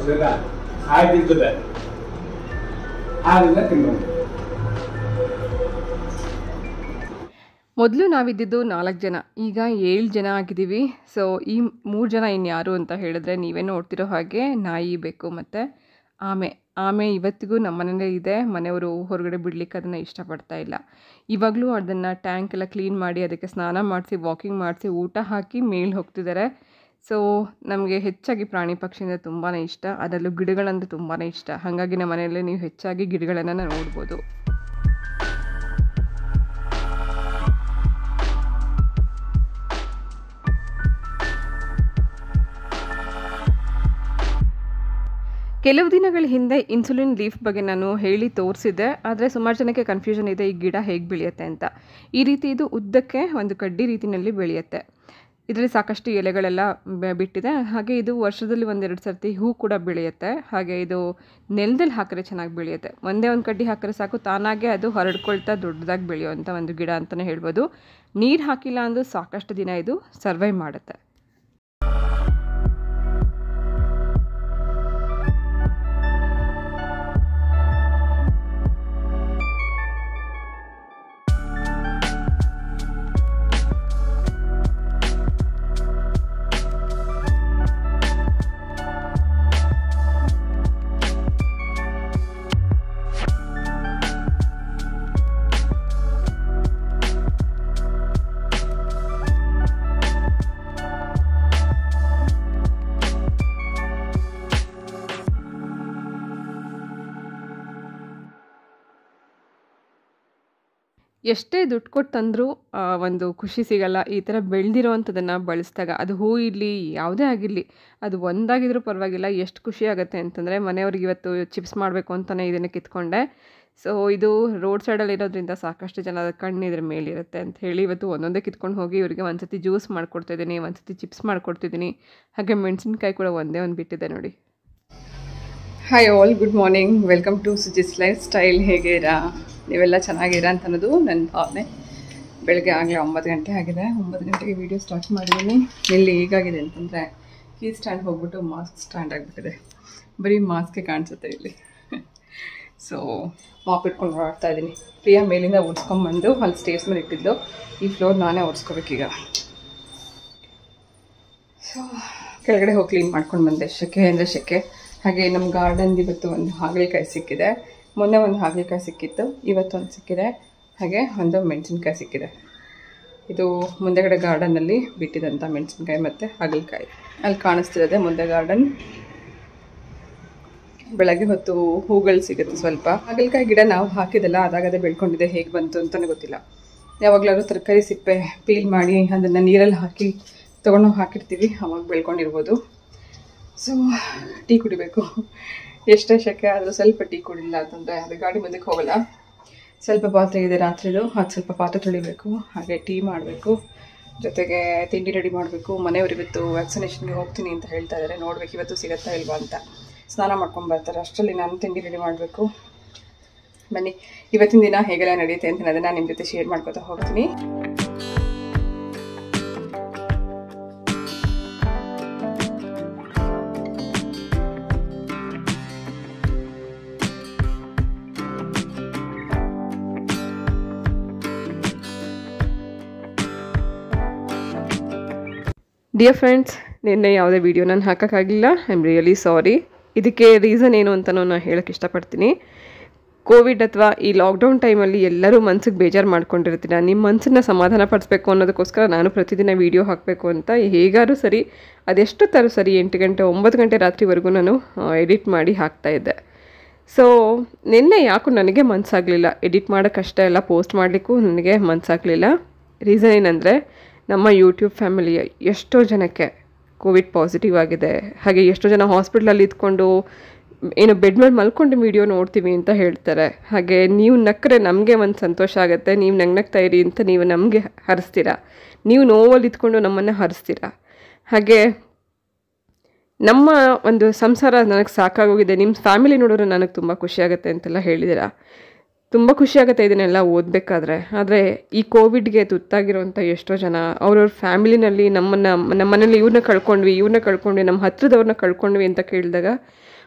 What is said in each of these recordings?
ವರ್ಷದ ಆಗಿರ್ತದೆ ಆದ್ರಿಂದ ತಿನ್ಬೋದು ಮೊದಲು ನಾವಿದ್ದಿದ್ದು ನಾಲ್ಕು ಜನ ಈಗ ಏಳು ಜನ ಆಗಿದ್ದೀವಿ ಸೊ ಈ ಮೂರು ಜನ ಇನ್ಯಾರು ಅಂತ ಹೇಳಿದ್ರೆ ನೀವೇ ನೋಡ್ತಿರೋ ಹಾಗೆ ನಾಯಿ ಬೇಕು ಮತ್ತು ಆಮೆ ಆಮೆ ಇವತ್ತಿಗೂ ನಮ್ಮ ಮನೇಲೇ ಇದೆ ಮನೆಯವರು ಹೊರಗಡೆ ಬಿಡ್ಲಿಕ್ಕೆ ಅದನ್ನು ಇಷ್ಟಪಡ್ತಾ ಇಲ್ಲ ಇವಾಗಲೂ ಅದನ್ನು ಟ್ಯಾಂಕ್ ಎಲ್ಲ ಕ್ಲೀನ್ ಮಾಡಿ ಅದಕ್ಕೆ ಸ್ನಾನ ಮಾಡಿಸಿ ವಾಕಿಂಗ್ ಮಾಡಿಸಿ ಊಟ ಹಾಕಿ ಮೇಲೆ ಹೋಗ್ತಿದ್ದಾರೆ ಸೊ ನಮಗೆ ಹೆಚ್ಚಾಗಿ ಪ್ರಾಣಿ ಪಕ್ಷಿಯಿಂದ ತುಂಬಾ ಇಷ್ಟ ಅದರಲ್ಲೂ ಗಿಡಗಳಂದ್ರೆ ತುಂಬಾ ಇಷ್ಟ ಹಾಗಾಗಿ ನಮ್ಮ ಮನೆಯಲ್ಲಿ ನೀವು ಹೆಚ್ಚಾಗಿ ಗಿಡಗಳನ್ನು ನೋಡ್ಬೋದು ಕೆಲವು ದಿನಗಳ ಹಿಂದೆ ಇನ್ಸುಲಿನ್ ಲೀಫ್ ಬಗ್ಗೆ ನಾನು ಹೇಳಿ ತೋರಿಸಿದ್ದೆ ಆದರೆ ಸುಮಾರು ಜನಕ್ಕೆ ಕನ್ಫ್ಯೂಷನ್ ಇದೆ ಈ ಗಿಡ ಹೇಗೆ ಬೆಳೆಯುತ್ತೆ ಅಂತ ಈ ರೀತಿ ಇದು ಉದ್ದಕ್ಕೆ ಒಂದು ಕಡ್ಡಿ ರೀತಿಯಲ್ಲಿ ಬೆಳೆಯುತ್ತೆ ಇದರಲ್ಲಿ ಸಾಕಷ್ಟು ಎಲೆಗಳೆಲ್ಲ ಬೆ- ಬಿಟ್ಟಿದೆ ಹಾಗೆ ಇದು ವರ್ಷದಲ್ಲಿ ಒಂದೆರಡು ಸರ್ತಿ ಹೂ ಕೂಡ ಬೆಳೆಯುತ್ತೆ ಹಾಗೆ ಇದು ನೆಲದಲ್ಲಿ ಹಾಕಿದ್ರೆ ಚೆನ್ನಾಗಿ ಬೆಳೆಯುತ್ತೆ ಒಂದೇ ಒಂದು ಕಡ್ಡಿ ಹಾಕಿದ್ರೆ ಸಾಕು ತಾನಾಗೆ ಅದು ಹರಡ್ಕೊಳ್ತಾ ದೊಡ್ಡದಾಗಿ ಬೆಳೆಯುವಂಥ ಒಂದು ಗಿಡ ಅಂತಲೇ ಹೇಳ್ಬೋದು ನೀರು ಹಾಕಿಲ್ಲ ಅಂದರೂ ಸಾಕಷ್ಟು ದಿನ ಇದು ಸರ್ವೈವ್ ಮಾಡುತ್ತೆ ಎಷ್ಟೇ ದುಡ್ಡು ಕೊಟ್ಟು ತಂದರೂ ಒಂದು ಖುಷಿ ಸಿಗಲ್ಲ ಈ ಥರ ಬೆಳೆದಿರೋವಂಥದ್ದನ್ನು ಬಳಸಿದಾಗ ಅದು ಹೂ ಇರಲಿ ಯಾವುದೇ ಆಗಿರಲಿ ಅದು ಒಂದಾಗಿದ್ರೂ ಪರವಾಗಿಲ್ಲ ಎಷ್ಟು ಖುಷಿ ಆಗುತ್ತೆ ಅಂತಂದರೆ ಮನೆಯವ್ರಿಗೆ ಇವತ್ತು ಚಿಪ್ಸ್ ಮಾಡಬೇಕು ಅಂತಲೇ ಇದನ್ನು ಕಿತ್ಕೊಂಡೆ ಸೊ ಇದು ರೋಡ್ ಸೈಡಲ್ಲಿ ಇರೋದ್ರಿಂದ ಸಾಕಷ್ಟು ಜನ ಕಣ್ಣು ಇದ್ರ ಮೇಲಿರುತ್ತೆ ಅಂತ ಹೇಳಿ ಇವತ್ತು ಒಂದೊಂದೇ ಕಿತ್ಕೊಂಡು ಹೋಗಿ ಇವರಿಗೆ ಒಂದ್ಸತಿ ಜ್ಯೂಸ್ ಮಾಡ್ಕೊಡ್ತಾಯಿದ್ದೀನಿ ಒಂದ್ಸತಿ ಚಿಪ್ಸ್ ಮಾಡ್ಕೊಡ್ತಿದ್ದೀನಿ ಹಾಗೆ ಮೆಣಸಿನ್ಕಾಯಿ ಕೂಡ ಒಂದೇ ಒಂದು ಬಿಟ್ಟಿದೆ ನೋಡಿ hi all good morning welcome to Suji's lifestyle ಹೇಗಿರಾ ನೀವೆಲ್ಲ ಚೆನ್ನಾಗಿರಾ ಅಂತ ಅನ್ನೋದು ನನ್ನ ಭಾವನೆ ಬೆಳಗ್ಗೆ ಆಗಲೇ ಒಂಬತ್ತು ಗಂಟೆ ಆಗಿದೆ ಒಂಬತ್ತು ಗಂಟೆಗೆ ವೀಡಿಯೋ ಸ್ಟಾರ್ಟ್ ಮಾಡಿದ್ದೀನಿ ಇಲ್ಲಿ ಹೇಗಾಗಿದೆ ಅಂತಂದರೆ ಕೀ ಸ್ಟ್ಯಾಂಡ್ ಹೋಗ್ಬಿಟ್ಟು ಮಾಸ್ಕ್ ಸ್ಟ್ಯಾಂಡ್ ಆಗಿಬಿಟ್ಟಿದೆ ಬರೀ ಮಾಸ್ಕೆ ಕಾಣಿಸುತ್ತೆ ಇಲ್ಲಿ ಸೊ ಮಾಪ್ ಇಟ್ಕೊಂಡು ಓಡಾಡ್ತಾ ಇದ್ದೀನಿ ಪ್ರಿಯಾ ಮೇಲಿಂದ ಓಡಿಸ್ಕೊಂಬಂದು ಅಲ್ಲಿ ಸ್ಟೇರ್ಸ್ ಮೇಲೆ ಇಟ್ಟಿದ್ದು ಈ ಫ್ಲೋರ್ ನಾನೇ ಓಡಿಸ್ಕೋಬೇಕೀಗ ಸೊ ಕೆಳಗಡೆ ಹೋಗಿ ಕ್ಲೀನ್ ಮಾಡ್ಕೊಂಡು ಬಂದೆ ಶೆಕೆ ಅಂದರೆ ಶೆಕೆ ಹಾಗೆ ನಮ್ಮ ಗಾರ್ಡನ್ದು ಇವತ್ತು ಒಂದು ಹಾಗಲಕಾಯಿ ಸಿಕ್ಕಿದೆ ಮೊನ್ನೆ ಒಂದು ಹಾಗಲಕಾಯಿ ಸಿಕ್ಕಿತ್ತು ಇವತ್ತು ಒಂದು ಸಿಕ್ಕಿದೆ ಹಾಗೆ ಒಂದು ಮೆಣಸಿನ್ಕಾಯಿ ಸಿಕ್ಕಿದೆ ಇದು ಮುಂದೆಗಡೆ ಗಾರ್ಡನ್ನಲ್ಲಿ ಬಿಟ್ಟಿದಂಥ ಮೆಣಸಿನ್ಕಾಯಿ ಮತ್ತು ಹಾಗಲಕಾಯಿ ಅಲ್ಲಿ ಕಾಣಿಸ್ತಿರೋದೆ ಮುಂದೆ ಗಾರ್ಡನ್ ಬೆಳಗ್ಗೆ ಹೊತ್ತು ಹೂಗಳು ಸಿಗುತ್ತೆ ಸ್ವಲ್ಪ ಹಾಗಲಕಾಯಿ ಗಿಡ ನಾವು ಹಾಕಿದಲ್ಲ ಅದಾಗದೇ ಬೆಳ್ಕೊಂಡಿದೆ ಹೇಗೆ ಬಂತು ಅಂತಲೇ ಗೊತ್ತಿಲ್ಲ ಯಾವಾಗಲಾದ್ರೂ ತರಕಾರಿ ಸಿಪ್ಪೆ ಪೀಲ್ ಮಾಡಿ ಅದನ್ನು ನೀರಲ್ಲಿ ಹಾಕಿ ತೊಗೊಂಡು ಹಾಕಿರ್ತೀವಿ ಅವಾಗ ಬೆಳ್ಕೊಂಡಿರ್ಬೋದು ಸೊ ಟೀ ಕುಡಿಬೇಕು ಎಷ್ಟೇ ಶೆಕೆ ಆದರೂ ಸ್ವಲ್ಪ ಟೀ ಕುಡಿಲ್ಲ ಅಂತಂದರೆ ಅದು ಗಾಡಿ ಮುಂದಕ್ಕೆ ಹೋಗಲ್ಲ ಸ್ವಲ್ಪ ಪಾತ್ರೆ ಇದೆ ರಾತ್ರಿದು ಅದು ಸ್ವಲ್ಪ ಪಾತ್ರೆ ತೊಳಿಬೇಕು ಹಾಗೆ ಟೀ ಮಾಡಬೇಕು ಜೊತೆಗೆ ತಿಂಡಿ ರೆಡಿ ಮಾಡಬೇಕು ಮನೆಯವರು ಇವತ್ತು ವ್ಯಾಕ್ಸಿನೇಷನ್ಗೆ ಹೋಗ್ತೀನಿ ಅಂತ ಹೇಳ್ತಾ ಇದ್ದಾರೆ ನೋಡ್ಬೇಕು ಇವತ್ತು ಸಿಗತ್ತಾ ಇಲ್ವಾ ಅಂತ ಸ್ನಾನ ಮಾಡ್ಕೊಂಡು ಬರ್ತಾರೆ ಅಷ್ಟರಲ್ಲಿ ನಾನು ತಿಂಡಿ ರೆಡಿ ಮಾಡಬೇಕು ಬನ್ನಿ ಇವತ್ತಿನ ದಿನ ಹೇಗೆಲ್ಲ ನಡೆಯುತ್ತೆ ಅಂತ ಅದನ್ನು ನಿಮ್ಮ ಜೊತೆ ಶೇರ್ ಮಾಡ್ಕೊತಾ ಹೋಗ್ತೀನಿ ಡಿಯರ್ ಫ್ರೆಂಡ್ಸ್ ನಿನ್ನೆ ಯಾವುದೇ ವೀಡಿಯೋ ನಾನು ಹಾಕೋಕ್ಕಾಗಿಲ್ಲ ಐ ಆಮ್ ರಿಯಲಿ ಸಾರಿ ಇದಕ್ಕೆ ರೀಸನ್ ಏನು ಅಂತ ನಾನು ಹೇಳೋಕ್ಕೆ ಇಷ್ಟಪಡ್ತೀನಿ ಕೋವಿಡ್ ಅಥವಾ ಈ ಲಾಕ್ಡೌನ್ ಟೈಮಲ್ಲಿ ಎಲ್ಲರೂ ಮನ್ಸಿಗೆ ಬೇಜಾರು ಮಾಡ್ಕೊಂಡಿರ್ತೀರ ನಿಮ್ಮ ಮನಸ್ಸನ್ನ ಸಮಾಧಾನ ಪಡಿಸ್ಬೇಕು ಅನ್ನೋದಕ್ಕೋಸ್ಕರ ನಾನು ಪ್ರತಿದಿನ ವೀಡಿಯೋ ಹಾಕಬೇಕು ಅಂತ ಹೇಗಾದ್ರೂ ಸರಿ ಅದೆಷ್ಟು ಥರ ಸರಿ ಎಂಟು ಗಂಟೆ ಒಂಬತ್ತು ಗಂಟೆ ರಾತ್ರಿವರೆಗೂ ನಾನು ಎಡಿಟ್ ಮಾಡಿ ಹಾಕ್ತಾಯಿದ್ದೆ ಸೊ ನಿನ್ನೆ ಯಾಕೋ ನನಗೆ ಮನಸ್ಸಾಗಲಿಲ್ಲ ಎಡಿಟ್ ಮಾಡೋಕ್ಕಷ್ಟೇ ಎಲ್ಲ ಪೋಸ್ಟ್ ಮಾಡಲಿಕ್ಕೂ ನನಗೆ ಮನಸ್ಸಾಗಲಿಲ್ಲ ರೀಸನ್ ಏನಂದರೆ ನಮ್ಮ ಯೂಟ್ಯೂಬ್ ಫ್ಯಾಮಿಲಿಯ ಎಷ್ಟೋ ಜನಕ್ಕೆ ಕೋವಿಡ್ ಪಾಸಿಟಿವ್ ಆಗಿದೆ ಹಾಗೆ ಎಷ್ಟೋ ಜನ ಹಾಸ್ಪಿಟ್ಲಲ್ಲಿ ಇದ್ಕೊಂಡು ಏನು ಬೆಡ್ ಮೇಲೆ ಮಲ್ಕೊಂಡು ವೀಡಿಯೋ ನೋಡ್ತೀವಿ ಅಂತ ಹೇಳ್ತಾರೆ ಹಾಗೆ ನೀವು ನಕ್ಕರೆ ನಮಗೆ ಒಂದು ಸಂತೋಷ ಆಗುತ್ತೆ ನೀವು ನಗ್ನಗ್ತಾ ಇರಿ ಅಂತ ನೀವು ನಮಗೆ ಹರಿಸ್ತೀರಾ ನೀವು ನೋವಲ್ಲಿ ಇದ್ಕೊಂಡು ನಮ್ಮನ್ನು ಹರಿಸ್ತೀರಾ ಹಾಗೆ ನಮ್ಮ ಒಂದು ಸಂಸಾರ ನನಗೆ ಸಾಕಾಗೋಗಿದೆ ನಿಮ್ಮ ಫ್ಯಾಮಿಲಿ ನೋಡಿದ್ರೆ ನನಗೆ ತುಂಬ ಖುಷಿಯಾಗುತ್ತೆ ಅಂತೆಲ್ಲ ಹೇಳಿದ್ದೀರಾ ತುಂಬ ಖುಷಿಯಾಗುತ್ತೆ ಇದನ್ನೆಲ್ಲ ಓದಬೇಕಾದ್ರೆ ಆದರೆ ಈ ಕೋವಿಡ್ಗೆ ತುತ್ತಾಗಿರೋಂಥ ಎಷ್ಟೋ ಜನ ಅವ್ರವ್ರ ಫ್ಯಾಮಿಲಿನಲ್ಲಿ ನಮ್ಮನ್ನು ನಮ್ಮ ಮನೇಲಿ ಇವ್ರನ್ನ ಕಳ್ಕೊಂಡ್ವಿ ಇವ್ರನ್ನ ಕಳ್ಕೊಂಡ್ವಿ ನಮ್ಮ ಹತ್ರದವ್ರನ್ನ ಕಳ್ಕೊಂಡ್ವಿ ಅಂತ ಕೇಳಿದಾಗ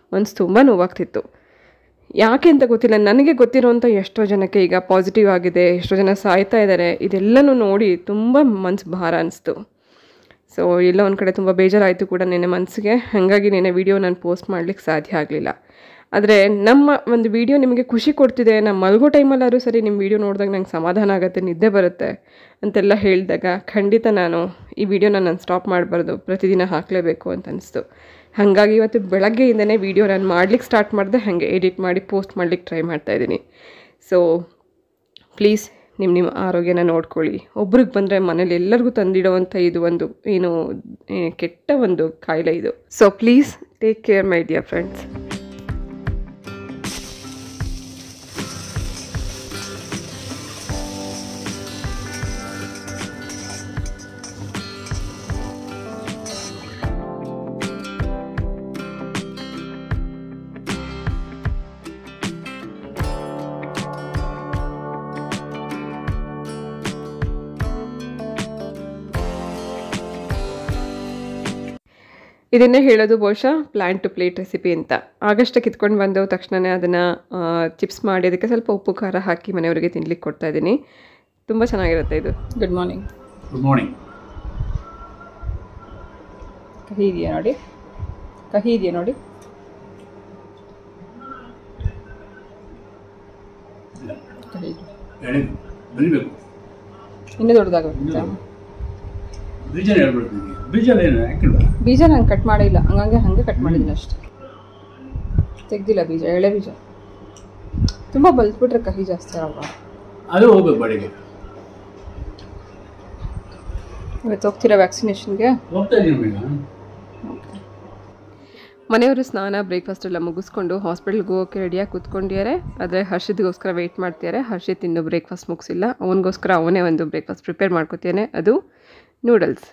ಮನ್ಸು ತುಂಬ ನೋವಾಗ್ತಿತ್ತು ಯಾಕೆ ಅಂತ ಗೊತ್ತಿಲ್ಲ ನನಗೆ ಗೊತ್ತಿರೋಂಥ ಎಷ್ಟೋ ಜನಕ್ಕೆ ಈಗ ಪಾಸಿಟಿವ್ ಆಗಿದೆ ಎಷ್ಟೋ ಜನ ಸಾಯ್ತಾ ಇದ್ದಾರೆ ಇದೆಲ್ಲನೂ ನೋಡಿ ತುಂಬ ಮನ್ಸು ಭಾರ ಅನಿಸ್ತು ಸೊ ಎಲ್ಲೋ ಒಂದು ಕಡೆ ತುಂಬ ಬೇಜಾರಾಯಿತು ಕೂಡ ನೆನೆ ಮನಸ್ಸಿಗೆ ಹಾಗಾಗಿ ನೆನೆ ವಿಡಿಯೋ ನಾನು ಪೋಸ್ಟ್ ಮಾಡಲಿಕ್ಕೆ ಸಾಧ್ಯ ಆಗಲಿಲ್ಲ ಆದರೆ ನಮ್ಮ ಒಂದು ವಿಡಿಯೋ ನಿಮಗೆ ಖುಷಿ ಕೊಡ್ತಿದೆ ನಮ್ಮ ಮಲಗೋ ಟೈಮಲ್ಲಾದ್ರೂ ಸರಿ ನಿಮ್ಮ ವಿಡಿಯೋ ನೋಡಿದಾಗ ನಂಗೆ ಸಮಾಧಾನ ಆಗುತ್ತೆ ನಿದ್ದೆ ಬರುತ್ತೆ ಅಂತೆಲ್ಲ ಹೇಳಿದಾಗ ಖಂಡಿತ ನಾನು ಈ ವಿಡಿಯೋನ ನಾನು ಸ್ಟಾಪ್ ಮಾಡಬಾರ್ದು ಪ್ರತಿದಿನ ಹಾಕಲೇಬೇಕು ಅಂತ ಅನಿಸ್ತು ಹಾಗಾಗಿ ಇವತ್ತು ಬೆಳಗ್ಗೆಯಿಂದನೇ ವಿಡಿಯೋ ನಾನು ಮಾಡ್ಲಿಕ್ಕೆ ಸ್ಟಾರ್ಟ್ ಮಾಡಿದೆ ಹಾಗೆ ಎಡಿಟ್ ಮಾಡಿ ಪೋಸ್ಟ್ ಮಾಡ್ಲಿಕ್ಕೆ ಟ್ರೈ ಮಾಡ್ತಾಯಿದ್ದೀನಿ ಸೊ ಪ್ಲೀಸ್ ನಿಮ್ಮ ನಿಮ್ಮ ಆರೋಗ್ಯನ ನೋಡ್ಕೊಳ್ಳಿ ಒಬ್ರಿಗೆ ಬಂದರೆ ಮನೇಲಿ ಎಲ್ಲರಿಗೂ ತಂದಿಡುವಂಥ ಇದು ಒಂದು ಏನು ಏ, ಕೆಟ್ಟ ಒಂದು ಕಾಯಿಲೆ ಇದು so please take care my dear friends ಇದನ್ನೇ ಹೇಳೋದು ಬಹುಶಃ ಪ್ಲ್ಯಾನ್ ಟು ಪ್ಲೇಟ್ ರೆಸಿಪಿ ಅಂತ ಆಗಷ್ಟೇ ಕಿತ್ಕೊಂಡು ಬಂದು ತಕ್ಷಣವೇ ಅದನ್ನು ಚಿಪ್ಸ್ ಮಾಡಿ ಅದಕ್ಕೆ ಸ್ವಲ್ಪ ಉಪ್ಪು ಖಾರ ಹಾಕಿ ಮನೆಯವರಿಗೆ ತಿನ್ಲಿಕ್ಕೆ ಕೊಡ್ತಾ ಇದ್ದೀನಿ ತುಂಬ ಚೆನ್ನಾಗಿರುತ್ತೆ ಇದು ಗುಡ್ ಮಾರ್ನಿಂಗ್ ಗುಡ್ ಮಾರ್ನಿಂಗ್ ಕಹಿ ಇದೆಯಾ ನೋಡಿ ಕಹಿ ಇದೆಯಾ ನೋಡಿ ಇಲ್ಲ ಕಹಿ ಎಳೆದು ಬರಿಬೇಕು ಇನ್ನೂ ದೊಡ್ಡದಾಗುತ್ತೆ ಬೀಜ ಹೇಳ್ಬಿಡ್ತೀನಿ ಬೀಜ ಏನು ಹಾಕಿಲ್ವಾ ಬೀಜ ನಾನು ಕಟ್ ಮಾಡಿಲ್ಲ ಹಂಗಂಗೆ ಹಾಗೆ ಕಟ್ ಮಾಡಿದ್ದೀನಿ ಅಷ್ಟೇ ತೆಗ್ದಿಲ್ಲ ಬೀಜ ಎಳೆ ಬೀಜ ತುಂಬ ಬಲ್ತ್ಬಿಟ್ರೆ ಕಹಿ ಜಾಸ್ತಿ ಅಲ್ವಾ ಅದು ಹೋಗ್ಬೇಕು ಬಾಡಿಗೆ ಇವತ್ತು ಹೋಗ್ತೀರಾ ವ್ಯಾಕ್ಸಿನೇಷನ್ಗೆ ಹೋಗ್ತಾ ಇದ್ದೀನಿ ಮೇಡ ಮನೆಯವರು ಸ್ನಾನ ಬ್ರೇಕ್ಫಾಸ್ಟ್ ಎಲ್ಲ ಮುಗಿಸ್ಕೊಂಡು ಹಾಸ್ಪಿಟ್ಲ್ಗೆ ಹೋಗೋಕೆ ರೆಡಿಯಾಗಿ ಕೂತ್ಕೊಂಡಿದ್ದಾರೆ ಆದರೆ ಹರ್ಷಿದ್ಗೋಸ್ಕರ ವೆಯ್ಟ್ ಮಾಡ್ತಿದ್ದಾರೆ ಹರ್ಷಿತ್ ಇನ್ನೂ ಬ್ರೇಕ್ಫಾಸ್ಟ್ ಮುಗಿಸಿಲ್ಲ ಅವನಿಗೋಸ್ಕರ ಅವನೇ ಒಂದು ಬ್ರೇಕ್ಫಾಸ್ಟ್ ಪ್ರಿಪೇರ್ ಮಾಡ್ಕೊತಾನೆ ಅದು ನೂಡಲ್ಸ್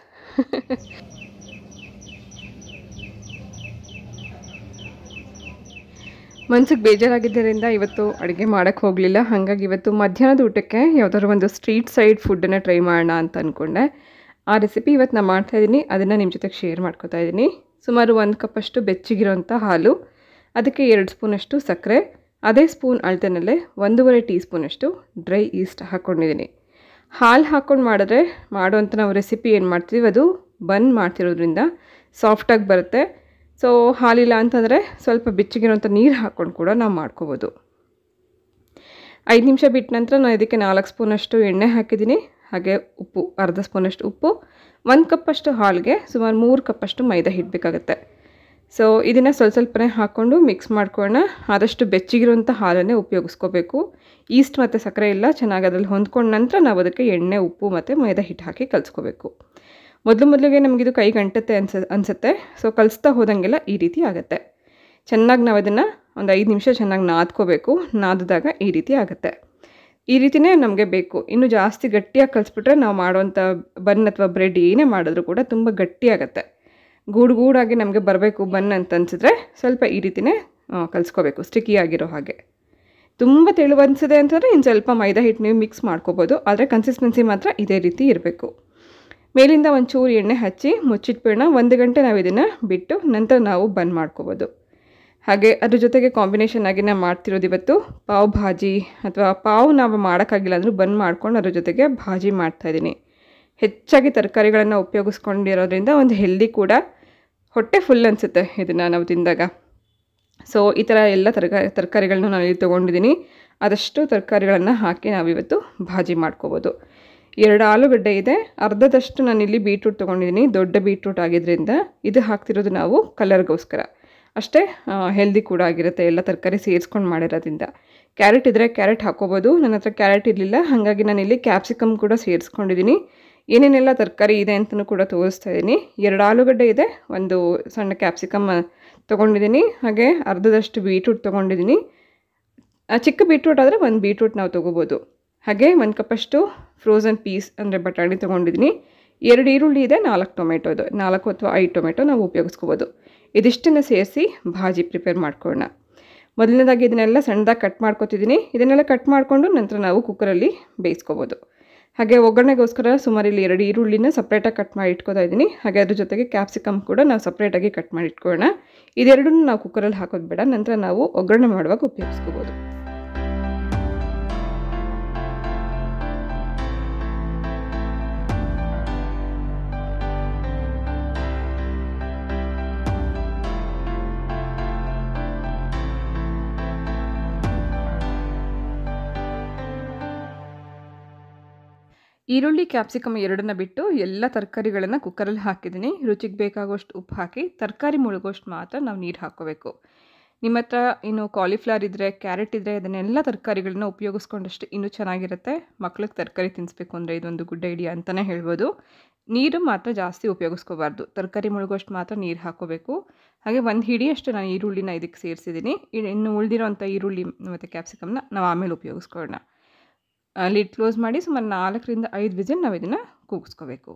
ಮನ್ಸಿಗೆ ಬೇಜಾರಾಗಿದ್ದರಿಂದ ಇವತ್ತು ಅಡುಗೆ ಮಾಡೋಕ್ಕೆ ಹೋಗಲಿಲ್ಲ ಹಾಗಾಗಿ ಇವತ್ತು ಮಧ್ಯಾಹ್ನದ ಊಟಕ್ಕೆ ಯಾವುದಾದ್ರು ಒಂದು ಸ್ಟ್ರೀಟ್ ಸೈಡ್ ಫುಡ್ಡನ್ನು ಟ್ರೈ ಮಾಡೋಣ ಅಂತ ಅಂದ್ಕೊಂಡೆ ಆ ರೆಸಿಪಿ ಇವತ್ತು ನಾನು ಮಾಡ್ತಾಯಿದ್ದೀನಿ ಅದನ್ನು ನಿಮ್ಮ ಜೊತೆಗೆ ಶೇರ್ ಮಾಡ್ಕೊತಾ ಇದ್ದೀನಿ ಸುಮಾರು ಒಂದು ಕಪ್ಪಷ್ಟು ಬೆಚ್ಚಗಿರೋಂಥ ಹಾಲು ಅದಕ್ಕೆ ಎರಡು ಸ್ಪೂನಷ್ಟು ಸಕ್ಕರೆ ಅದೇ ಸ್ಪೂನ್ ಅಳತೆನಲ್ಲೇ ಒಂದೂವರೆ ಟೀ ಸ್ಪೂನಷ್ಟು ಡ್ರೈ ಈಸ್ಟ್ ಹಾಕ್ಕೊಂಡಿದ್ದೀನಿ ಹಾಲು ಹಾಕ್ಕೊಂಡು ಮಾಡಿದ್ರೆ ಮಾಡೋಂಥ ನಾವು ರೆಸಿಪಿ ಏನು ಮಾಡ್ತೀವಿ ಅದು ಬನ್ ಮಾಡ್ತಿರೋದ್ರಿಂದ ಸಾಫ್ಟಾಗಿ ಬರುತ್ತೆ ಸೊ ಹಾಲಿಲ್ಲ ಅಂತಂದರೆ ಸ್ವಲ್ಪ ಬೆಚ್ಚಗಿರೋಂಥ ನೀರು ಹಾಕ್ಕೊಂಡು ಕೂಡ ನಾವು ಮಾಡ್ಕೋಬೋದು ಐದು ನಿಮಿಷ ಬಿಟ್ಟ ನಂತರ ನಾನು ಇದಕ್ಕೆ ನಾಲ್ಕು ಸ್ಪೂನಷ್ಟು ಎಣ್ಣೆ ಹಾಕಿದ್ದೀನಿ ಹಾಗೆ ಉಪ್ಪು ಅರ್ಧ ಸ್ಪೂನಷ್ಟು ಉಪ್ಪು ಒಂದು ಕಪ್ಪಷ್ಟು ಹಾಲಿಗೆ ಸುಮಾರು ಮೂರು ಕಪ್ಪಷ್ಟು ಮೈದಾ ಹಿಟ್ಟು ಬೇಕಾಗುತ್ತೆ ಸೊ ಇದನ್ನು ಸ್ವಲ್ಪ ಸ್ವಲ್ಪನೇ ಹಾಕ್ಕೊಂಡು ಮಿಕ್ಸ್ ಮಾಡ್ಕೊಳ್ಳೋಣ ಆದಷ್ಟು ಬೆಚ್ಚಗಿರುವಂಥ ಹಾಲನ್ನೇ ಉಪಯೋಗಿಸ್ಕೋಬೇಕು ಈಸ್ಟ್ ಮತ್ತು ಸಕ್ಕರೆ ಎಲ್ಲ ಚೆನ್ನಾಗಿ ಅದರಲ್ಲಿ ಹೊಂದ್ಕೊಂಡ ನಂತರ ನಾವು ಅದಕ್ಕೆ ಎಣ್ಣೆ ಉಪ್ಪು ಮತ್ತು ಮೈದಾ ಹಿಟ್ಟು ಹಾಕಿ ಕಲಿಸ್ಕೋಬೇಕು ಮೊದಲು ಮೊದಲಿಗೆ ನಮಗಿದು ಕೈಗೆ ಅಂಟುತ್ತೆ ಅನ್ಸ ಅನಿಸುತ್ತೆ ಸೊ ಕಲಿಸ್ತಾ ಹೋದಂಗೆಲ್ಲ ಈ ರೀತಿ ಆಗುತ್ತೆ ಚೆನ್ನಾಗಿ ನಾವು ಅದನ್ನು ಒಂದು ಐದು ನಿಮಿಷ ಚೆನ್ನಾಗಿ ನಾದ್ಕೋಬೇಕು ನಾದಿದಾಗ ಈ ರೀತಿ ಆಗುತ್ತೆ ಈ ರೀತಿನೇ ನಮಗೆ ಬೇಕು ಇನ್ನು ಜಾಸ್ತಿ ಗಟ್ಟಿಯಾಗಿ ಕಲಿಸ್ಬಿಟ್ರೆ ನಾವು ಮಾಡೋವಂಥ ಬನ್ ಅಥವಾ ಬ್ರೆಡ್ ಏನೇ ಮಾಡಿದ್ರು ಕೂಡ ತುಂಬ ಗಟ್ಟಿಯಾಗತ್ತೆ ಗೂಡು ಗೂಡಾಗಿ ನಮಗೆ ಬರಬೇಕು ಬನ್ ಅಂತ ಅನಿಸಿದ್ರೆ ಸ್ವಲ್ಪ ಈ ರೀತಿನೇ ಆ, ಕಲಿಸ್ಕೋಬೇಕು ಸ್ಟಿಕ್ಕಿ ಆಗಿರೋ ಹಾಗೆ ತುಂಬ ತೆಳು ಅನಿಸಿದೆ ಅಂತಂದರೆ ಇನ್ನು ಸ್ವಲ್ಪ ಮೈದಾ ಹಿಟ್ಟು ನೀವು ಮಿಕ್ಸ್ ಮಾಡ್ಕೋಬೋದು ಆದರೆ ಕನ್ಸಿಸ್ಟೆನ್ಸಿ ಮಾತ್ರ ಇದೇ ರೀತಿ ಇರಬೇಕು ಮೇಲಿಂದ ಒಂಚೂರು ಎಣ್ಣೆ ಹಚ್ಚಿ ಮುಚ್ಚಿಟ್ಬಿಡೋಣ ಒಂದು ಗಂಟೆ ನಾವು ಇದನ್ನು ಬಿಟ್ಟು ನಂತರ ನಾವು ಬಂದ್ ಮಾಡ್ಕೋಬೋದು ಹಾಗೆ ಅದ್ರ ಜೊತೆಗೆ ಕಾಂಬಿನೇಷನ್ ಆಗಿ ನಾವು ಮಾಡ್ತಿರೋದು ಇವತ್ತು ಪಾವ್ ಭಾಜಿ ಅಥವಾ ಪಾವ್ ನಾವು ಮಾಡೋಕ್ಕಾಗಿಲ್ಲ ಅಂದರೂ ಬಂದ್ ಮಾಡ್ಕೊಂಡು ಅದ್ರ ಜೊತೆಗೆ ಭಾಜಿ ಮಾಡ್ತಾಯಿದ್ದೀನಿ ಹೆಚ್ಚಾಗಿ ತರಕಾರಿಗಳನ್ನು ಉಪಯೋಗಿಸ್ಕೊಂಡಿರೋದ್ರಿಂದ ಒಂದು ಹೆಲ್ದಿ ಕೂಡ ಹೊಟ್ಟೆ ಫುಲ್ ಅನಿಸುತ್ತೆ ಇದನ್ನು ನಾವು ತಿಂದಾಗ ಸೊ ಈ ಥರ ಎಲ್ಲ ತರಕಾರಿ ತರಕಾರಿಗಳನ್ನ ನಾನು ಇಲ್ಲಿ ತೊಗೊಂಡಿದ್ದೀನಿ ಆದಷ್ಟು ತರಕಾರಿಗಳನ್ನು ಹಾಕಿ ನಾವಿವತ್ತು ಭಾಜಿ ಮಾಡ್ಕೋಬೋದು ಎರಡು ಆಲೂಗಡ್ಡೆ ಇದೆ ಅರ್ಧದಷ್ಟು ನಾನಿಲ್ಲಿ ಬೀಟ್ರೂಟ್ ತೊಗೊಂಡಿದ್ದೀನಿ ದೊಡ್ಡ ಬೀಟ್ರೂಟ್ ಆಗಿದ್ದರಿಂದ ಇದು ಹಾಕ್ತಿರೋದು ನಾವು ಕಲರ್ಗೋಸ್ಕರ ಅಷ್ಟೇ ಹೆಲ್ದಿ ಕೂಡ ಆಗಿರುತ್ತೆ ಎಲ್ಲ ತರಕಾರಿ ಸೇರಿಸ್ಕೊಂಡು ಮಾಡಿರೋದ್ರಿಂದ ಕ್ಯಾರೆಟ್ ಇದ್ದರೆ ಕ್ಯಾರೆಟ್ ಹಾಕೋಬೋದು ನನ್ನ ಹತ್ರ ಕ್ಯಾರೆಟ್ ಇರಲಿಲ್ಲ ಹಾಗಾಗಿ ನಾನಿಲ್ಲಿ ಕ್ಯಾಪ್ಸಿಕಮ್ ಕೂಡ ಸೇರಿಸ್ಕೊಂಡಿದ್ದೀನಿ ಏನೇನೆಲ್ಲ ತರಕಾರಿ ಇದೆ ಅಂತಲೂ ಕೂಡ ತೋರಿಸ್ತಾ ಇದ್ದೀನಿ ಎರಡು ಆಲೂಗಡ್ಡೆ ಇದೆ ಒಂದು ಸಣ್ಣ ಕ್ಯಾಪ್ಸಿಕಮ್ ತೊಗೊಂಡಿದ್ದೀನಿ ಹಾಗೆ ಅರ್ಧದಷ್ಟು ಬೀಟ್ರೂಟ್ ತೊಗೊಂಡಿದ್ದೀನಿ ಆ, ಚಿಕ್ಕ ಬೀಟ್ರೂಟ್ ಆದರೆ ಒಂದು ಬೀಟ್ರೂಟ್ ನಾವು ತೊಗೋಬೋದು ಹಾಗೆ ಒಂದು ಕಪ್ಪಷ್ಟು ಫ್ರೋಝನ್ ಪೀಸ್ ಅಂದರೆ ಬಟಾಣಿ ತೊಗೊಂಡಿದ್ದೀನಿ ಎರಡು ಈರುಳ್ಳಿ ಇದೆ ನಾಲ್ಕು ಟೊಮೆಟೊ ಇದೆ ನಾಲ್ಕು ಅಥವಾ ಐದು ಟೊಮೆಟೊ ನಾವು ಉಪಯೋಗಿಸ್ಕೋಬೋದು ಇದಿಷ್ಟನ್ನು ಸೇರಿಸಿ ಭಾಜಿ ಪ್ರಿಪೇರ್ ಮಾಡ್ಕೊಳ್ಳೋಣ ಮೊದಲನೇದಾಗಿ ಇದನ್ನೆಲ್ಲ ಸಣ್ಣದಾಗಿ ಕಟ್ ಮಾಡ್ಕೊತಿದ್ದೀನಿ ಇದನ್ನೆಲ್ಲ ಕಟ್ ಮಾಡಿಕೊಂಡು ನಂತರ ನಾವು ಕುಕ್ಕರಲ್ಲಿ ಬೇಯಿಸ್ಕೋಬೋದು ಹಾಗೆ ಒಗ್ಗರಣೆಗೋಸ್ಕರ ಸುಮಾರು ಇಲ್ಲಿ ಎರಡು ಈರುಳ್ಳಿನ ಸಪ್ರೇಟಾಗಿ ಕಟ್ ಮಾಡಿ ಇಟ್ಕೋತಾ ಇದ್ದೀನಿ ಹಾಗೆ ಅದ್ರ ಜೊತೆಗೆ ಕ್ಯಾಪ್ಸಿಕಮ್ ಕೂಡ ನಾವು ಸಪ್ರೇಟಾಗಿ ಕಟ್ ಮಾಡಿ ಇಟ್ಕೊಳ್ಳೋಣ ಇದೆರಡನ್ನೂ ನಾವು ಕುಕ್ಕರಲ್ಲಿ ಹಾಕೋದು ಬೇಡ ನಂತರ ನಾವು ಒಗ್ಗರಣೆ ಮಾಡುವಾಗ ಉಪಯೋಗಿಸ್ಕೋಬೋದು ಈರುಳ್ಳಿ ಕ್ಯಾಪ್ಸಿಕಮ್ ಎರಡನ್ನ ಬಿಟ್ಟು ಎಲ್ಲ ತರಕಾರಿಗಳನ್ನು ಕುಕ್ಕರಲ್ಲಿ ಹಾಕಿದ್ದೀನಿ ರುಚಿಗೆ ಬೇಕಾಗುವಷ್ಟು ಉಪ್ಪು ಹಾಕಿ ತರಕಾರಿ ಮುಳುಗೋಷ್ಟು ಮಾತ್ರ ನಾವು ನೀರು ಹಾಕ್ಕೋಬೇಕು ನಿಮ್ಮ ಹತ್ರ ಇನ್ನು ಕಾಲಿಫ್ಲವರ್ ಇದ್ದರೆ ಕ್ಯಾರೆಟ್ ಇದ್ದರೆ ಅದನ್ನೆಲ್ಲ ತರಕಾರಿಗಳನ್ನ ಉಪಯೋಗಿಸ್ಕೊಂಡಷ್ಟು ಇನ್ನೂ ಚೆನ್ನಾಗಿರುತ್ತೆ ಮಕ್ಳಿಗೆ ತರಕಾರಿ ತಿನ್ನಿಸ್ಬೇಕು ಅಂದರೆ ಇದೊಂದು ಗುಡ್ ಐಡಿಯಾ ಅಂತಲೇ ಹೇಳ್ಬೋದು ನೀರು ಮಾತ್ರ ಜಾಸ್ತಿ ಉಪಯೋಗಿಸ್ಕೋಬಾರ್ದು ತರಕಾರಿ ಮುಳುಗೋಷ್ಟು ಮಾತ್ರ ನೀರು ಹಾಕೋಬೇಕು ಹಾಗೆ ಒಂದು ಹಿಡಿಯಷ್ಟು ನಾನು ಈರುಳ್ಳಿನ ಇದಕ್ಕೆ ಸೇರಿಸಿದ್ದೀನಿ ಇನ್ನು ಉಳಿದಿರೋಂಥ ಈರುಳ್ಳಿ ಮತ್ತು ಕ್ಯಾಪ್ಸಿಕಮ್ನ ನಾವು ಆಮೇಲೆ ಉಪಯೋಗಿಸ್ಕೊಳ್ಳೋಣ ಲಿಡ್ ಕ್ಲೋಸ್ ಮಾಡಿ ಸುಮಾರು ನಾಲ್ಕರಿಂದ ಐದು ವಿಸಿಲ್ ನಾವು ಇದನ್ನು ಕೂಗಿಸ್ಕೋಬೇಕು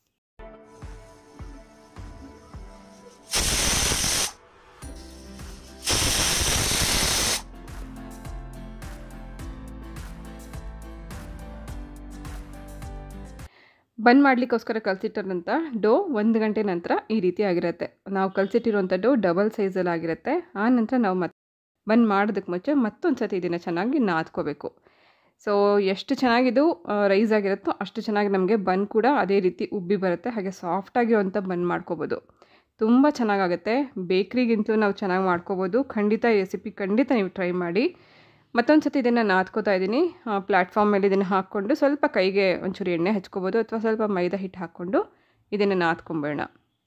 ಬಂದ್ ಮಾಡಲಿಕ್ಕೋಸ್ಕರ ಕಲಸಿಟ್ಟಿರೋಂಥ ಡೋ ಒಂದು ಗಂಟೆ ನಂತರ ಈ ರೀತಿ ಆಗಿರುತ್ತೆ ನಾವು ಕಲಸಿಟ್ಟಿರುವಂಥ ಡೋ ಡಬಲ್ ಸೈಜಲ್ಲಿ ಆಗಿರುತ್ತೆ ಆ ನಂತರ ನಾವು ಮತ್ತೆ ಬಂದ್ ಮಾಡೋದಕ್ಕೆ ಮುಂಚೆ ಮತ್ತೊಂದು ಸತಿ ಇದನ್ನು ಚೆನ್ನಾಗಿ ನಾದ್ಕೋಬೇಕು ಸೊ ಎಷ್ಟು ಚೆನ್ನಾಗಿದು ರೈಸ್ ಆಗಿರುತ್ತೋ ಅಷ್ಟು ಚೆನ್ನಾಗಿ ನಮಗೆ ಬನ್ ಕೂಡ ಅದೇ ರೀತಿ ಉಬ್ಬಿ ಬರುತ್ತೆ ಹಾಗೆ ಸಾಫ್ಟಾಗಿರುವಂಥ ಬನ್ ಮಾಡ್ಕೋಬೋದು ತುಂಬ ಚೆನ್ನಾಗಾಗುತ್ತೆ ಬೇಕ್ರಿಗಿಂತಲೂ ನಾವು ಚೆನ್ನಾಗಿ ಮಾಡ್ಕೋಬೋದು ಖಂಡಿತ ಈ ರೆಸಿಪಿ ಖಂಡಿತ ನೀವು ಟ್ರೈ ಮಾಡಿ ಮತ್ತೊಂದು ಸತಿ ಇದನ್ನು ನಾದ್ಕೋತಾ ಇದ್ದೀನಿ ಪ್ಲ್ಯಾಟ್ಫಾರ್ಮ್ ಮೇಲೆ ಇದನ್ನು ಹಾಕ್ಕೊಂಡು ಸ್ವಲ್ಪ ಕೈಗೆ ಒಂಚೂರು ಎಣ್ಣೆ ಹಚ್ಕೋಬೋದು ಅಥವಾ ಸ್ವಲ್ಪ ಮೈದಾ ಹಿಟ್ಟು ಹಾಕ್ಕೊಂಡು ಇದನ್ನು ನಾದ್ಕೊಂಬೇಡ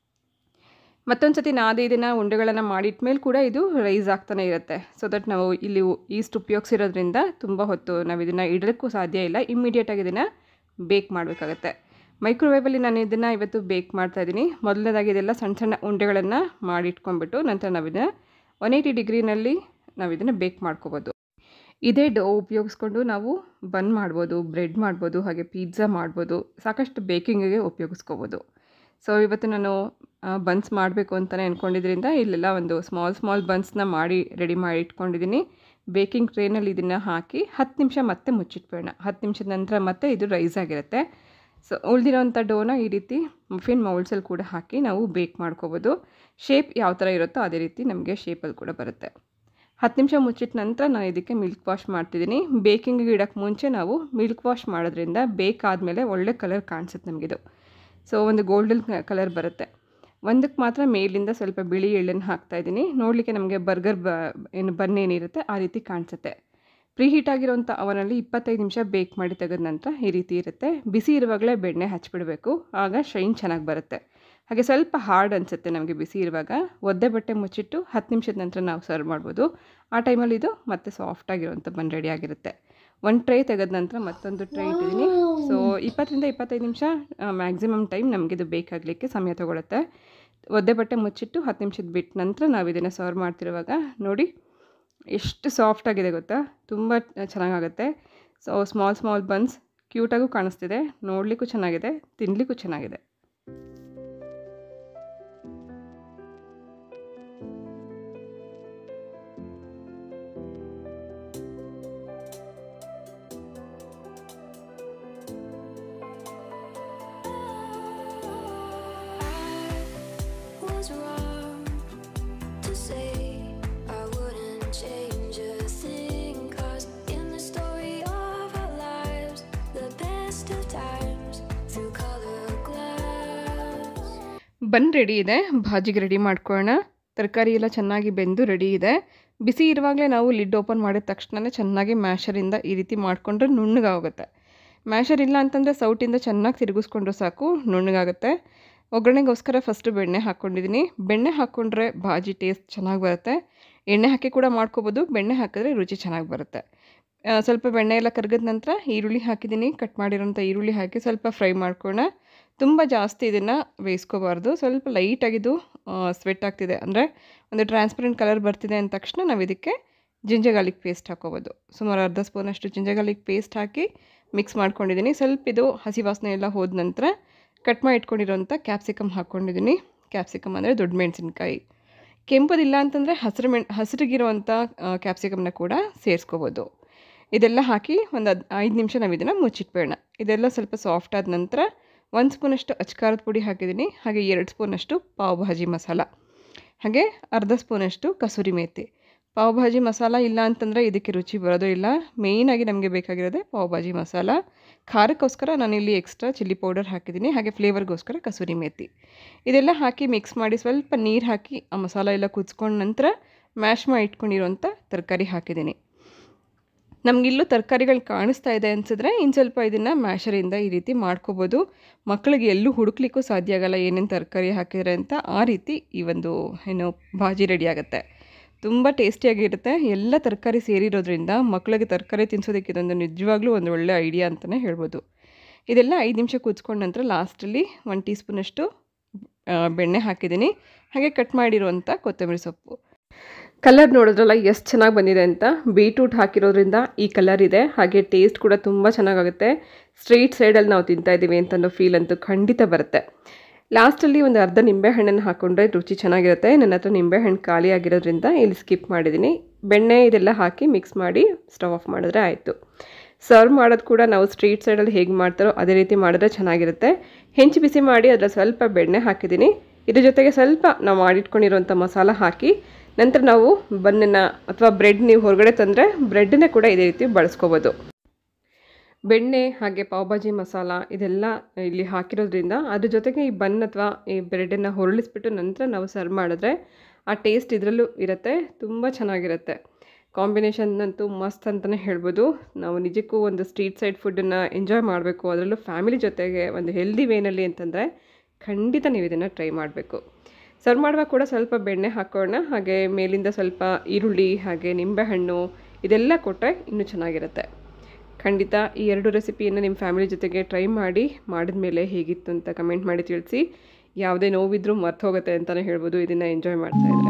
ಮತ್ತೊಂದು ಸತಿ ನಾದಿ ಇದನ್ನು ಉಂಡೆಗಳನ್ನು ಮಾಡಿಟ್ಮೇಲೆ ಕೂಡ ಇದು ರೈಸ್ ಆಗ್ತಾನೆ ಇರುತ್ತೆ ಸೊ ದಟ್ ನಾವು ಇಲ್ಲಿ ಈಸ್ಟ್ ಉಪಯೋಗಿಸಿರೋದ್ರಿಂದ ತುಂಬ ಹೊತ್ತು ನಾವು ಇದನ್ನು ಇಡೋಕ್ಕೂ ಸಾಧ್ಯ ಇಲ್ಲ ಇಮ್ಮಿಡಿಯೇಟಾಗಿ ಇದನ್ನು ಬೇಕ್ ಮಾಡಬೇಕಾಗತ್ತೆ ಮೈಕ್ರೋವೇವಲ್ಲಿ ನಾನು ಇದನ್ನು ಇವತ್ತು ಬೇಕ್ ಮಾಡ್ತಾಯಿದ್ದೀನಿ ಮೊದಲನೇದಾಗಿ ಇದೆಲ್ಲ ಸಣ್ಣ ಸಣ್ಣ ಉಂಡೆಗಳನ್ನು ಮಾಡಿಟ್ಕೊಂಡ್ಬಿಟ್ಟು ನಂತರ ನಾವು ಇದನ್ನು ಒನ್ ಏಯ್ಟಿ ಡಿಗ್ರಿನಲ್ಲಿ ನಾವು ಇದನ್ನು ಬೇಕ್ ಮಾಡ್ಕೋಬೋದು ಇದೇ ಡೋ ಉಪಯೋಗಿಸ್ಕೊಂಡು ನಾವು ಬನ್ ಮಾಡ್ಬೋದು ಬ್ರೆಡ್ ಮಾಡ್ಬೋದು ಹಾಗೆ ಪಿಜ್ಜಾ ಮಾಡ್ಬೋದು ಸಾಕಷ್ಟು ಬೇಕಿಂಗಿಗೆ ಉಪಯೋಗಿಸ್ಕೋಬೋದು ಸೊ ಇವತ್ತು ನಾನು ಬನ್ಸ್ ಮಾಡಬೇಕು ಅಂತಲೇ ಅಂದ್ಕೊಂಡಿದ್ರಿಂದ ಇಲ್ಲೆಲ್ಲ ಒಂದು ಸ್ಮಾಲ್ ಸ್ಮಾಲ್ ಬನ್ಸ್ನ ಮಾಡಿ ರೆಡಿ ಮಾಡಿ ಇಟ್ಕೊಂಡಿದ್ದೀನಿ ಬೇಕಿಂಗ್ ಟ್ರೇನಲ್ಲಿ ಇದನ್ನು ಹಾಕಿ ಹತ್ತು ನಿಮಿಷ ಮತ್ತೆ ಮುಚ್ಚಿಟ್ಬೇಡ ಹತ್ತು ನಿಮಿಷದ ನಂತರ ಮತ್ತೆ ಇದು ರೈಸ್ ಆಗಿರುತ್ತೆ ಸೊ ಉಳಿದಿರೋಂಥ ಡೋನ ಈ ರೀತಿ ಮಫಿನ್ ಮೌಲ್ಸಲ್ಲಿ ಕೂಡ ಹಾಕಿ ನಾವು ಬೇಕ್ ಮಾಡ್ಕೋಬೋದು ಶೇಪ್ ಯಾವ ಥರ ಇರುತ್ತೋ ಅದೇ ರೀತಿ ನಮಗೆ ಶೇಪಲ್ಲಿ ಕೂಡ ಬರುತ್ತೆ ಹತ್ತು ನಿಮಿಷ ಮುಚ್ಚಿದ ನಂತರ ನಾನು ಇದಕ್ಕೆ ಮಿಲ್ಕ್ ವಾಶ್ ಮಾಡ್ತಿದ್ದೀನಿ ಬೇಕಿಂಗಿಗೆ ಇಡೋಕ್ಕೆ ಮುಂಚೆ ನಾವು ಮಿಲ್ಕ್ ವಾಶ್ ಮಾಡೋದ್ರಿಂದ ಬೇಕ್ ಆದಮೇಲೆ ಒಳ್ಳೆ ಕಲರ್ ಕಾಣಿಸುತ್ತೆ ನಮಗಿದು ಸೊ ಒಂದು ಗೋಲ್ಡನ್ ಕಲರ್ ಬರುತ್ತೆ ಒಂದಕ್ಕೆ ಮಾತ್ರ ಮೇಲಿಂದ ಸ್ವಲ್ಪ ಬಿಳಿ ಎಳ್ಳನ್ನು ಹಾಕ್ತಾಯಿದ್ದೀನಿ ನೋಡಲಿಕ್ಕೆ ನಮಗೆ ಬರ್ಗರ್ ಬ ಏನು ಬನ್ ಏನಿರುತ್ತೆ ಆ ರೀತಿ ಕಾಣಿಸುತ್ತೆ ಪ್ರೀ ಹೀಟ್ ಆಗಿರೋಂಥ ಅವನಲ್ಲಿ ಇಪ್ಪತ್ತೈದು ನಿಮಿಷ ಬೇಕ್ ಮಾಡಿ ತೆಗೆದ ನಂತರ ಈ ರೀತಿ ಇರುತ್ತೆ ಬಿಸಿ ಇರುವಾಗಲೇ ಬೆಣ್ಣೆ ಹಚ್ಬಿಡಬೇಕು ಆಗ ಶೈನ್ ಚೆನ್ನಾಗಿ ಬರುತ್ತೆ ಹಾಗೆ ಸ್ವಲ್ಪ ಹಾರ್ಡ್ ಅನಿಸುತ್ತೆ ನಮಗೆ ಬಿಸಿ ಇರುವಾಗ ಒದ್ದೆ ಬಟ್ಟೆ ಮುಚ್ಚಿಟ್ಟು ಹತ್ತು ನಿಮಿಷದ ನಂತರ ನಾವು ಸರ್ವ್ ಮಾಡ್ಬೋದು ಆ ಟೈಮಲ್ಲಿ ಇದು ಮತ್ತೆ ಸಾಫ್ಟಾಗಿರುವಂಥ ಬನ್ ರೆಡಿ ಆಗಿರುತ್ತೆ ಒಂದು ಟ್ರೈ ತೆಗೆದ ನಂತರ ಮತ್ತೊಂದು ಟ್ರೈ ಇಟ್ಟಿದ್ದೀನಿ ಸೊ ಇಪ್ಪತ್ತರಿಂದ ಇಪ್ಪತ್ತೈದು ನಿಮಿಷ ಮ್ಯಾಕ್ಸಿಮಮ್ ಟೈಮ್ ನಮಗಿದು ಬೇಕಾಗಲಿಕ್ಕೆ ಸಮಯ ತೊಗೊಳುತ್ತೆ ಒದ್ದೆ ಬಟ್ಟೆ ಮುಚ್ಚಿಟ್ಟು ಹತ್ತು ನಿಮಿಷದ ಬಿಟ್ಟ ನಂತರ ನಾವು ಇದನ್ನು ಸರ್ವ್ ಮಾಡ್ತಿರುವಾಗ ನೋಡಿ ಎಷ್ಟು ಸಾಫ್ಟಾಗಿದೆ ಗೊತ್ತಾ ತುಂಬ ಚೆನ್ನಾಗಾಗುತ್ತೆ ಸೊ ಸ್ಮಾಲ್ ಸ್ಮಾಲ್ ಬನ್ಸ್ ಕ್ಯೂಟಾಗೂ ಕಾಣಿಸ್ತಿದೆ ನೋಡಲಿಕ್ಕೂ ಚೆನ್ನಾಗಿದೆ ತಿನ್ನಲಿಕ್ಕೂ ಚೆನ್ನಾಗಿದೆ was wrong to say I wouldn't change a thing. Cause in the story of our lives, the best of times through color glass. Bun ready ಇದೆ ಭಾಜಿಗೆ ರೆಡಿ ಮಾಡ್ಕೊಳ್ಳೋಣ ತರಕಾರಿ ಎಲ್ಲ ಚೆನ್ನಾಗಿ ಬೆಂದು ರೆಡಿ ಇದೆ ಬಿಸಿ ಇರುವಾಗಲೇ ನಾವು ಲಿಡ್ ಓಪನ್ ಮಾಡಿದ ತಕ್ಷಣ ಚೆನ್ನಾಗಿ ಮ್ಯಾಶರಿಂದ ಈ ರೀತಿ ಮಾಡಿಕೊಂಡ್ರೆ ನುಣ್ಣಗಾಗುತ್ತೆ ಮ್ಯಾಶರ್ ಇಲ್ಲ ಅಂತಂದರೆ ಸೌಟಿಂದ ಚೆನ್ನಾಗಿ ತಿರುಗಿಸ್ಕೊಂಡ್ರೆ ಸಾಕು ನುಣ್ಣಗಾಗುತ್ತೆ ಒಗ್ಗರಣೆಗೋಸ್ಕರ ಫಸ್ಟು ಬೆಣ್ಣೆ ಹಾಕ್ಕೊಂಡಿದ್ದೀನಿ ಬೆಣ್ಣೆ ಹಾಕ್ಕೊಂಡ್ರೆ ಭಾಜಿ ಟೇಸ್ಟ್ ಚೆನ್ನಾಗಿ ಬರುತ್ತೆ ಎಣ್ಣೆ ಹಾಕಿ ಕೂಡ ಮಾಡ್ಕೋಬೋದು ಬೆಣ್ಣೆ ಹಾಕಿದ್ರೆ ರುಚಿ ಚೆನ್ನಾಗಿ ಬರುತ್ತೆ ಆ, ಸ್ವಲ್ಪ ಬೆಣ್ಣೆ ಎಲ್ಲ ಕರಗಿದ ನಂತರ ಈರುಳ್ಳಿ ಹಾಕಿದ್ದೀನಿ ಕಟ್ ಮಾಡಿರೋಂಥ ಈರುಳ್ಳಿ ಹಾಕಿ ಸ್ವಲ್ಪ ಫ್ರೈ ಮಾಡ್ಕೊಳ್ಳೋಣ ತುಂಬ ಜಾಸ್ತಿ ಇದನ್ನು ಬೇಯಿಸ್ಕೋಬಾರ್ದು ಸ್ವಲ್ಪ ಲೈಟಾಗಿದ್ದು ಸ್ವೆಟ್ ಆಗ್ತಿದೆ ಅಂದರೆ ಒಂದು ಟ್ರಾನ್ಸ್ಪರೆಂಟ್ ಕಲರ್ ಬರ್ತಿದೆ ಅಂದ ತಕ್ಷಣ ನಾವು ಇದಕ್ಕೆ ಜಿಂಜರ್ ಗಾರ್ಲಿಕ್ ಪೇಸ್ಟ್ ಹಾಕೋಬೋದು ಸುಮಾರು ಅರ್ಧ ಸ್ಪೂನಷ್ಟು ಜಿಂಜರ್ ಗಾರ್ಲಿಕ್ ಪೇಸ್ಟ್ ಹಾಕಿ ಮಿಕ್ಸ್ ಮಾಡ್ಕೊಂಡಿದ್ದೀನಿ ಸ್ವಲ್ಪ ಇದು ಹಸಿ ವಾಸನೆ ಎಲ್ಲ ಹೋದ ನಂತರ ಕಟ್ ಮಾಡಿ ಇಟ್ಕೊಂಡಿರೋಂಥ ಕ್ಯಾಪ್ಸಿಕಮ್ ಹಾಕ್ಕೊಂಡಿದ್ದೀನಿ ಕ್ಯಾಪ್ಸಿಕಮ್ ಅಂದರೆ ದೊಡ್ಡ ಮೆಣಸಿನ್ಕಾಯಿ ಕೆಂಪದಿಲ್ಲ ಅಂತಂದರೆ ಹಸಿರು ಮೆಣ್ ಹಸಿರಿಗಿರುವಂಥ ಕ್ಯಾಪ್ಸಿಕಮ್ನ ಕೂಡ ಸೇರಿಸ್ಕೋಬೋದು ಇದೆಲ್ಲ ಹಾಕಿ ಒಂದು ಹದ್ ಐದು ನಿಮಿಷ ನಾವು ಇದನ್ನು ಮುಚ್ಚಿಟ್ಬೇಡ ಇದೆಲ್ಲ ಸ್ವಲ್ಪ ಸಾಫ್ಟ್ ಆದ ನಂತರ ಒಂದು ಸ್ಪೂನಷ್ಟು ಅಚ್ಕಾರದ ಪುಡಿ ಹಾಕಿದ್ದೀನಿ ಹಾಗೆ ಎರಡು ಸ್ಪೂನಷ್ಟು ಪಾವ್ ಭಾಜಿ ಮಸಾಲ ಹಾಗೆ ಅರ್ಧ ಸ್ಪೂನಷ್ಟು ಕಸೂರಿ ಮೇಥಿ ಪಾವ್ ಭಾಜಿ ಮಸಾಲ ಇಲ್ಲ ಅಂತಂದರೆ ಇದಕ್ಕೆ ರುಚಿ ಬರೋದೇ ಇಲ್ಲ ಮೇಯ್ನಾಗಿ ನಮಗೆ ಬೇಕಾಗಿರೋದೇ ಪಾವ್ ಭಾಜಿ ಮಸಾಲ ಖಾರಕ್ಕೋಸ್ಕರ ನಾನಿಲ್ಲಿ ಎಕ್ಸ್ಟ್ರಾ ಚಿಲ್ಲಿ ಪೌಡರ್ ಹಾಕಿದ್ದೀನಿ ಹಾಗೆ ಫ್ಲೇವರ್ಗೋಸ್ಕರ ಕಸೂರಿ ಮೇಥಿ ಇದೆಲ್ಲ ಹಾಕಿ ಮಿಕ್ಸ್ ಮಾಡಿ ಸ್ವಲ್ಪ ನೀರು ಹಾಕಿ ಆ ಮಸಾಲ ಎಲ್ಲ ಕುದಿಸ್ಕೊಂಡ ನಂತರ ಮ್ಯಾಶ್ ಮಾಡಿ ಇಟ್ಕೊಂಡಿರೋಂಥ ತರಕಾರಿ ಹಾಕಿದ್ದೀನಿ ನಮಗಿಲ್ಲೂ ತರಕಾರಿಗಳು ಕಾಣಿಸ್ತಾ ಇದೆ ಅನಿಸಿದ್ರೆ ಇನ್ನು ಸ್ವಲ್ಪ ಇದನ್ನು ಮ್ಯಾಶರಿಂದ ಈ ರೀತಿ ಮಾಡ್ಕೋಬೋದು ಮಕ್ಕಳಿಗೆ ಎಲ್ಲೂ ಹುಡುಕ್ಲಿಕ್ಕೂ ಸಾಧ್ಯ ಆಗಲ್ಲ ಏನೇನು ತರಕಾರಿ ಹಾಕಿದ್ರೆ ಅಂತ ಆ ರೀತಿ ಈ ಒಂದು ಏನು ಭಾಜಿ ರೆಡಿ ಆಗುತ್ತೆ ತುಂಬ ಟೇಸ್ಟಿಯಾಗಿರುತ್ತೆ ಎಲ್ಲ ತರಕಾರಿ ಸೇರಿರೋದ್ರಿಂದ ಮಕ್ಕಳಿಗೆ ತರಕಾರಿ ತಿನ್ನಿಸೋದಕ್ಕೆ ಇದೊಂದು ನಿಜವಾಗ್ಲೂ ಒಂದು ಒಳ್ಳೆ ಐಡಿಯಾ ಅಂತಲೇ ಹೇಳ್ಬೋದು ಇದೆಲ್ಲ ಐದು ನಿಮಿಷ ಕುದಿಸ್ಕೊಂಡ ನಂತರ ಲಾಸ್ಟಲ್ಲಿ ಒನ್ ಟೀ ಸ್ಪೂನಷ್ಟು ಆ, ಬೆಣ್ಣೆ ಹಾಕಿದ್ದೀನಿ ಹಾಗೆ ಕಟ್ ಮಾಡಿರುವಂಥ ಕೊತ್ತಂಬರಿ ಸೊಪ್ಪು ಕಲರ್ ನೋಡಿದ್ರಲ್ಲ ಎಷ್ಟು ಚೆನ್ನಾಗಿ ಬಂದಿದೆ ಅಂತ ಬೀಟ್ರೂಟ್ ಹಾಕಿರೋದ್ರಿಂದ ಈ ಕಲರ್ ಇದೆ ಹಾಗೆ ಟೇಸ್ಟ್ ಕೂಡ ತುಂಬ ಚೆನ್ನಾಗಾಗುತ್ತೆ ಸ್ಟ್ರೀಟ್ ಸೈಡಲ್ಲಿ ನಾವು ತಿಂತಾ ಇದ್ದೀವಿ ಅಂತ ಅನ್ನೋ ಫೀಲ್ ಅಂತೂ ಖಂಡಿತ ಬರುತ್ತೆ ಲಾಸ್ಟಲ್ಲಿ ಒಂದು ಅರ್ಧ ನಿಂಬೆಹಣ್ಣನ್ನು ಹಾಕ್ಕೊಂಡ್ರೆ ರುಚಿ ಚೆನ್ನಾಗಿರುತ್ತೆ ನನ್ನ ಹತ್ರ ನಿಂಬೆಹಣ್ಣು ಖಾಲಿ ಆಗಿರೋದ್ರಿಂದ ಇಲ್ಲಿ ಸ್ಕಿಪ್ ಮಾಡಿದ್ದೀನಿ ಬೆಣ್ಣೆ ಇದೆಲ್ಲ ಹಾಕಿ ಮಿಕ್ಸ್ ಮಾಡಿ ಸ್ಟವ್ ಆಫ್ ಮಾಡಿದ್ರೆ ಆಯಿತು ಸರ್ವ್ ಮಾಡೋದು ಕೂಡ ನಾವು ಸ್ಟ್ರೀಟ್ ಸೈಡಲ್ಲಿ ಹೇಗೆ ಮಾಡ್ತಾರೋ ಅದೇ ರೀತಿ ಮಾಡಿದ್ರೆ ಚೆನ್ನಾಗಿರುತ್ತೆ ಹೆಂಚು ಬಿಸಿ ಮಾಡಿ ಅದರ ಸ್ವಲ್ಪ ಬೆಣ್ಣೆ ಹಾಕಿದ್ದೀನಿ ಇದ್ರ ಜೊತೆಗೆ ಸ್ವಲ್ಪ ನಾವು ಮಾಡಿಟ್ಕೊಂಡಿರುವಂಥ ಮಸಾಲ ಹಾಕಿ ನಂತರ ನಾವು ಬನ್ನನ್ನು ಅಥವಾ ಬ್ರೆಡ್ ನೀವು ಹೊರಗಡೆ ತಂದರೆ ಬ್ರೆಡ್ಡನ್ನೇ ಕೂಡ ಇದೇ ರೀತಿ ಬಳಸ್ಕೋಬೋದು ಬೆಣ್ಣೆ ಹಾಗೆ ಪಾವ್ಭಾಜಿ ಮಸಾಲ ಇದೆಲ್ಲ ಇಲ್ಲಿ ಹಾಕಿರೋದ್ರಿಂದ ಅದ್ರ ಜೊತೆಗೆ ಈ ಬನ್ ಅಥವಾ ಈ ಬ್ರೆಡನ್ನು ಹೊರಳಿಸ್ಬಿಟ್ಟು ನಂತರ ನಾವು ಸರ್ವ್ ಮಾಡಿದ್ರೆ ಆ ಟೇಸ್ಟ್ ಇದರಲ್ಲೂ ಇರುತ್ತೆ ತುಂಬ ಚೆನ್ನಾಗಿರುತ್ತೆ ಕಾಂಬಿನೇಷನ್ ಅಂತೂ ಮಸ್ತ್ ಅಂತಲೇ ಹೇಳ್ಬೋದು ನಾವು ನಿಜಕ್ಕೂ ಒಂದು ಸ್ಟ್ರೀಟ್ ಸೈಡ್ ಫುಡ್ಡನ್ನು ಎಂಜಾಯ್ ಮಾಡಬೇಕು ಅದರಲ್ಲೂ ಫ್ಯಾಮಿಲಿ ಜೊತೆಗೆ ಒಂದು ಹೆಲ್ದಿ ವೇನಲ್ಲಿ ಅಂತಂದರೆ ಖಂಡಿತ ನೀವು ಇದನ್ನು ಟ್ರೈ ಮಾಡಬೇಕು ಸರ್ವ್ ಮಾಡುವಾಗ ಕೂಡ ಸ್ವಲ್ಪ ಬೆಣ್ಣೆ ಹಾಕೋಣ ಹಾಗೆ ಮೇಲಿಂದ ಸ್ವಲ್ಪ ಈರುಳ್ಳಿ ಹಾಗೆ ನಿಂಬೆಹಣ್ಣು ಇದೆಲ್ಲ ಕೊಟ್ಟರೆ ಇನ್ನೂ ಚೆನ್ನಾಗಿರುತ್ತೆ ಖಂಡಿತ ಈ ಎರಡು ರೆಸಿಪಿಯನ್ನು ನಿಮ್ಮ ಫ್ಯಾಮಿಲಿ ಜೊತೆಗೆ ಟ್ರೈ ಮಾಡಿ ಮಾಡಿದ ಮೇಲೆ ಹೇಗಿತ್ತು ಅಂತ ಕಮೆಂಟ್ ಮಾಡಿ ತಿಳಿಸಿ ಯಾವುದೇ ನೋವಿದ್ರೂ ಮರ್ತು ಹೋಗುತ್ತೆ ಅಂತಲೇ ಹೇಳ್ಬೋದು ಇದನ್ನು ಎಂಜಾಯ್ ಮಾಡ್ತಾ ಇದ್ರೆ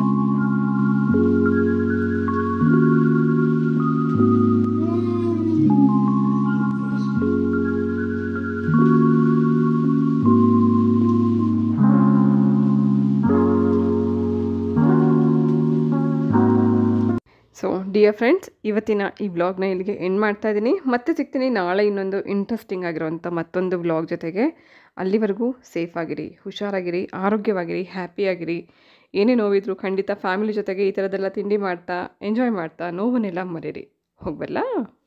ಸೊ ಡಿಯರ್ ಫ್ರೆಂಡ್ಸ್ ಇವತ್ತಿನ ಈ ವ್ಲಾಗ್ನ ಇಲ್ಲಿಗೆ ಎಂಡ್ ಮಾಡ್ತಾ ಇದ್ದೀನಿ ಮತ್ತೆ ಸಿಗ್ತೀನಿ ನಾಳೆ ಇನ್ನೊಂದು ಇಂಟ್ರೆಸ್ಟಿಂಗ್ ಆಗಿರೋಂಥ ಮತ್ತೊಂದು ವ್ಲಾಗ್ ಜೊತೆಗೆ ಅಲ್ಲಿವರೆಗೂ ಸೇಫ್ ಆಗಿರಿ ಹುಷಾರಾಗಿರಿ ಆರೋಗ್ಯವಾಗಿರಿ ಹ್ಯಾಪಿಯಾಗಿರಿ ಏನೇ ನೋವಿದ್ರು ಖಂಡಿತ ಫ್ಯಾಮಿಲಿ ಜೊತೆಗೆ ಈ ಥರದ್ದೆಲ್ಲ ತಿಂಡಿ ಮಾಡ್ತಾ ಎಂಜಾಯ್ ಮಾಡ್ತಾ ನೋವನ್ನೆಲ್ಲ ಮರೀರಿ ಹೋಗ್ಬಲ್ಲ